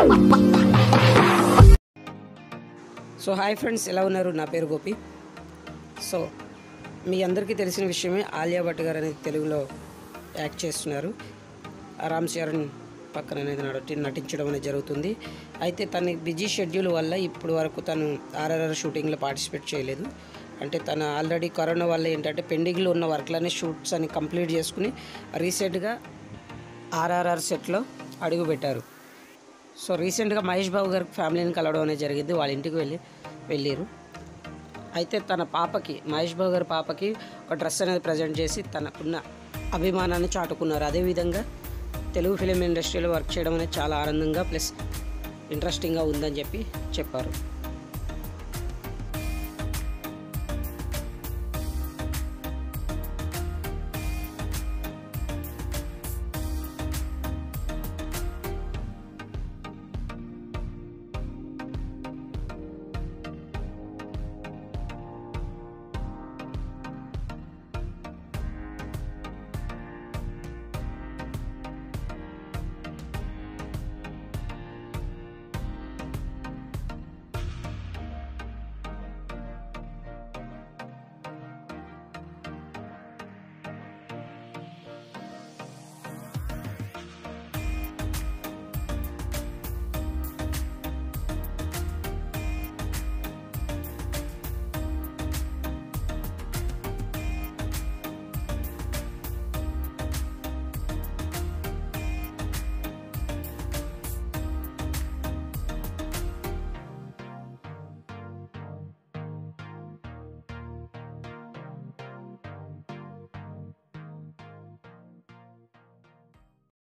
so hi friends ఎలా ఉన్నారు నా పేరు గోపి సో మీ అందరికీ తెలిసిన విషయమే ఆలియా భట్ గారు అనేది తెలుగులో యాక్ట్ చేస్తున్నారు రామ్ చరణ్ పక్కన అనేది నటి నటించడం అనేది జరుగుతుంది అయితే తన బిజీ షెడ్యూల్ వల్ల ఇప్పుడు వరకు తను ఆర్ఆర్ఆర్ షూటింగ్లో పార్టిసిపేట్ చేయలేదు అంటే తను ఆల్రెడీ కరోనా వల్ల ఏంటంటే పెండింగ్లో ఉన్న వర్క్లన్నీ షూట్స్ అని కంప్లీట్ చేసుకుని రీసెంట్గా ఆర్ఆర్ఆర్ సెట్లో అడుగుపెట్టారు సో రీసెంట్గా మహేష్ బాబు గారి ఫ్యామిలీని కలవడం అనేది జరిగింది వాళ్ళ ఇంటికి వెళ్ళి వెళ్ళారు అయితే తన పాపకి మహేష్ బాబు గారి పాపకి ఒక డ్రెస్ అనేది ప్రజెంట్ చేసి తనకున్న అభిమానాన్ని చాటుకున్నారు అదేవిధంగా తెలుగు ఫిలిం ఇండస్ట్రీలో వర్క్ చేయడం అనేది చాలా ఆనందంగా ప్లస్ ఇంట్రెస్టింగ్గా ఉందని చెప్పి చెప్పారు